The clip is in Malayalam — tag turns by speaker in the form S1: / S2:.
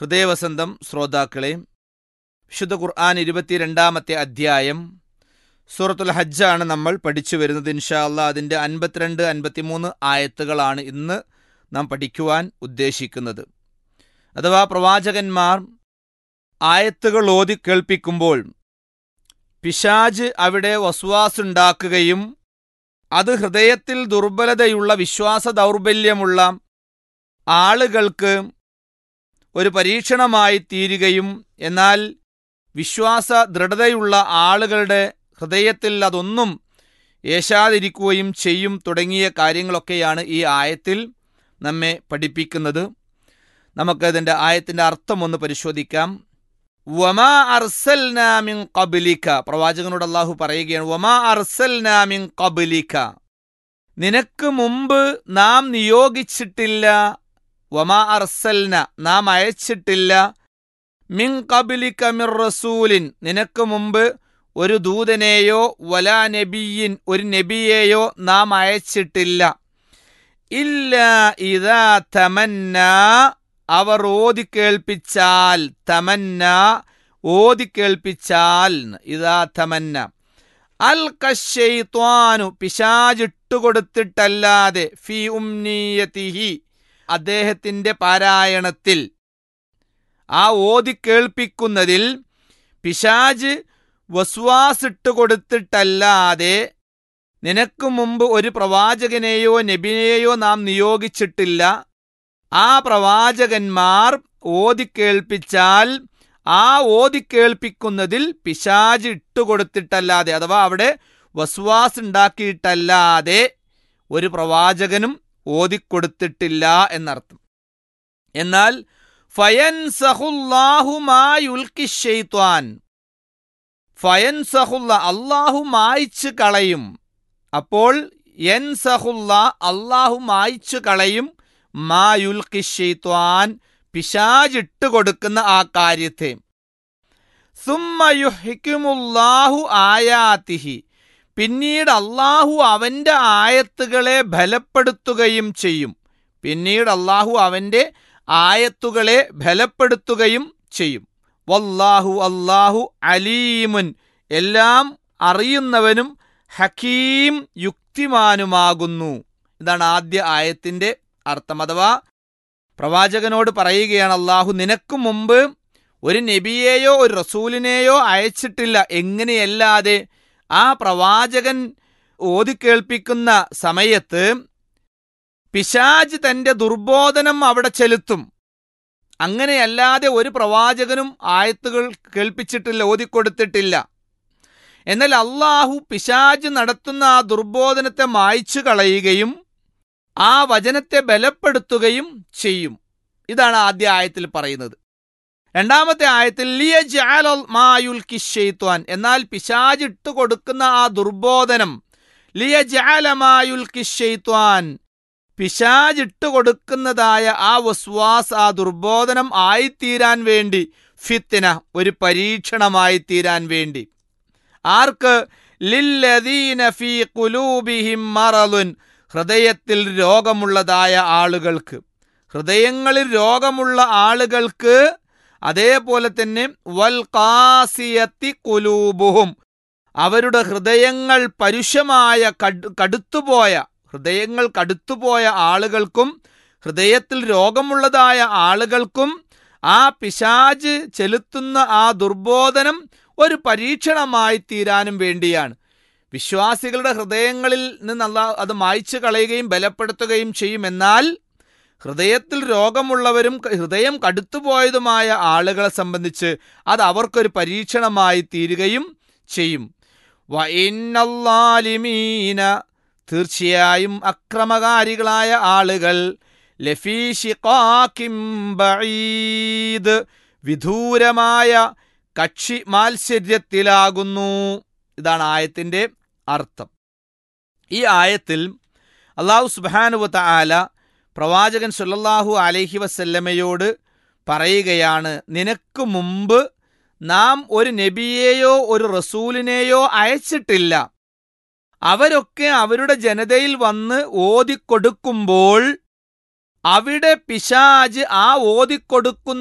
S1: ഹൃദയവസന്തം ശ്രോതാക്കളെ വിശുദ്ധ ഖുർആൻ ഇരുപത്തിരണ്ടാമത്തെ അധ്യായം സൂറത്തുൽ ഹജ്ജാണ് നമ്മൾ പഠിച്ചു വരുന്നത് ഇൻഷാ അള്ളാ അതിൻ്റെ അൻപത്തിരണ്ട് അൻപത്തിമൂന്ന് ആയത്തുകളാണ് ഇന്ന് നാം പഠിക്കുവാൻ ഉദ്ദേശിക്കുന്നത് അഥവാ പ്രവാചകന്മാർ ആയത്തുകൾ ഓതി കേൾപ്പിക്കുമ്പോൾ പിശാജ് അവിടെ വസ്വാസുണ്ടാക്കുകയും അത് ഹൃദയത്തിൽ ദുർബലതയുള്ള വിശ്വാസ ദൗർബല്യമുള്ള ആളുകൾക്ക് ഒരു പരീക്ഷണമായി തീരുകയും എന്നാൽ വിശ്വാസ ദൃഢതയുള്ള ആളുകളുടെ ഹൃദയത്തിൽ അതൊന്നും ഏശാതിരിക്കുകയും ചെയ്യും തുടങ്ങിയ കാര്യങ്ങളൊക്കെയാണ് ഈ ആയത്തിൽ നമ്മെ പഠിപ്പിക്കുന്നത് നമുക്കതിൻ്റെ ആയത്തിൻ്റെ അർത്ഥം ഒന്ന് പരിശോധിക്കാം വമാ അർസൽനാമിൻ കബിലിക്ക പ്രവാചകനോട് അള്ളാഹു പറയുകയാണ് വമാ അർസൽനാമിൻ കബിലിക്ക നിനക്ക് മുമ്പ് നാം നിയോഗിച്ചിട്ടില്ല വമാ അർസൽന നാം അയച്ചിട്ടില്ല മിൻ കബിലിക്ക മിർ റസൂലിൻ നിനക്ക് മുമ്പ് ഒരു ദൂതനെയോ വലാ നബിയിൻ ഒരു നബിയെയോ നാം അയച്ചിട്ടില്ല ഇല്ല ഇതാ തമന്ന അവർ ഓതിക്കേൾപ്പിച്ചാൽ തമന്ന ഓതിക്കേൾപ്പിച്ചാൽ ഇതാ തമന്ന അൽ കശ്ശൈത്വാനു പിശാചിട്ടുകൊടുത്തിട്ടല്ലാതെ ഫി ഉംനീയതിഹി അദ്ദേഹത്തിന്റെ പാരായണത്തിൽ ആ ഓതിക്കേൾപ്പിക്കുന്നതിൽ പിശാജ് വസ്വാസിട്ട് കൊടുത്തിട്ടല്ലാതെ നിനക്ക് മുമ്പ് ഒരു പ്രവാചകനെയോ നബിനെയോ നാം നിയോഗിച്ചിട്ടില്ല ആ പ്രവാചകന്മാർ ഓതിക്കേൾപ്പിച്ചാൽ ആ ഓതിക്കേൾപ്പിക്കുന്നതിൽ പിശാജ് ഇട്ടുകൊടുത്തിട്ടല്ലാതെ അഥവാ അവിടെ വസ്വാസ് ഉണ്ടാക്കിയിട്ടല്ലാതെ ഒരു പ്രവാചകനും ഓതിക്കൊടുത്തിട്ടില്ല എന്നർത്ഥം എന്നാൽ ഫയൻസഹുല്ലാഹുമായുൽക്കിഷെയ്ത്വാൻ ഫയൻസഹുല്ല അള്ളാഹു മായ്ച്ചു കളയും അപ്പോൾ യൻസഹുല്ല അള്ളാഹു മായ്ച്ചു കളയും മായുൽക്കിഷെയ്ത്വാൻ പിശാജിട്ട് കൊടുക്കുന്ന ആ കാര്യത്തെ സുമ്മയുഹിക്കുമുല്ലാഹു ആയാത്തിഹി പിന്നീട് അള്ളാഹു അവന്റെ ആയത്തുകളെ ബലപ്പെടുത്തുകയും ചെയ്യും പിന്നീട് അള്ളാഹു അവന്റെ ആയത്തുകളെ ബലപ്പെടുത്തുകയും ചെയ്യും വല്ലാഹു അല്ലാഹു അലീമുൻ എല്ലാം അറിയുന്നവനും ഹക്കീം യുക്തിമാനുമാകുന്നു ഇതാണ് ആദ്യ ആയത്തിന്റെ അർത്ഥം അഥവാ പ്രവാചകനോട് പറയുകയാണ് അള്ളാഹു നിനക്ക് മുമ്പ് ഒരു നബിയെയോ ഒരു റസൂലിനെയോ അയച്ചിട്ടില്ല എങ്ങനെയല്ലാതെ ആ പ്രവാചകൻ ഓതിക്കേൾപ്പിക്കുന്ന സമയത്ത് പിശാജ് തന്റെ ദുർബോധനം അവിടെ ചെലുത്തും അങ്ങനെയല്ലാതെ ഒരു പ്രവാചകനും ആയത്തുകൾ കേൾപ്പിച്ചിട്ടില്ല ഓതിക്കൊടുത്തിട്ടില്ല എന്നാൽ അള്ളാഹു പിശാജ് നടത്തുന്ന ആ ദുർബോധനത്തെ മായ്ച്ചു കളയുകയും ആ വചനത്തെ ബലപ്പെടുത്തുകയും ചെയ്യും ഇതാണ് ആദ്യ ആയത്തിൽ പറയുന്നത് രണ്ടാമത്തെ ആയത്തിൽ ലിയ മായുൽ കിഷെയ്ത്വാൻ എന്നാൽ പിശാജ് ഇട്ട് കൊടുക്കുന്ന ആ ദുർബോധനം ലിയ ജാലമായുൽ കിഷെയ്ത്വാൻ പിശാജ് ഇട്ട് കൊടുക്കുന്നതായ ആ വസ്വാസ് ആ ദുർബോധനം ആയിത്തീരാൻ വേണ്ടി ഫിത്തിന ഒരു പരീക്ഷണമായി തീരാൻ വേണ്ടി ആർക്ക് ലില്ലദീന ഫീ ഖുലൂബിഹിം മറലുൻ ഹൃദയത്തിൽ രോഗമുള്ളതായ ആളുകൾക്ക് ഹൃദയങ്ങളിൽ രോഗമുള്ള ആളുകൾക്ക് അതേപോലെ തന്നെ വൽ കാസിയത്തി കുലൂബുഹും അവരുടെ ഹൃദയങ്ങൾ പരുഷമായ കടുത്തുപോയ ഹൃദയങ്ങൾ കടുത്തുപോയ ആളുകൾക്കും ഹൃദയത്തിൽ രോഗമുള്ളതായ ആളുകൾക്കും ആ പിശാജ് ചെലുത്തുന്ന ആ ദുർബോധനം ഒരു പരീക്ഷണമായി തീരാനും വേണ്ടിയാണ് വിശ്വാസികളുടെ ഹൃദയങ്ങളിൽ നിന്നുള്ള അത് മായ്ച്ചു കളയുകയും ബലപ്പെടുത്തുകയും ചെയ്യും എന്നാൽ ഹൃദയത്തിൽ രോഗമുള്ളവരും ഹൃദയം കടുത്തുപോയതുമായ ആളുകളെ സംബന്ധിച്ച് അത് അവർക്കൊരു പരീക്ഷണമായി തീരുകയും ചെയ്യും വൈനല്ലാലിമീന തീർച്ചയായും അക്രമകാരികളായ ആളുകൾ വിദൂരമായ കക്ഷി മാത്സര്യത്തിലാകുന്നു ഇതാണ് ആയത്തിന്റെ അർത്ഥം ഈ ആയത്തിൽ അള്ളാഹു സുബാനുവത്ത ആല പ്രവാചകൻ സുല്ലാഹു അലൈഹി വസല്ലമയോട് പറയുകയാണ് നിനക്ക് മുമ്പ് നാം ഒരു നബിയെയോ ഒരു റസൂലിനെയോ അയച്ചിട്ടില്ല അവരൊക്കെ അവരുടെ ജനതയിൽ വന്ന് ഓതിക്കൊടുക്കുമ്പോൾ അവിടെ പിശാജ് ആ ഓതിക്കൊടുക്കുന്ന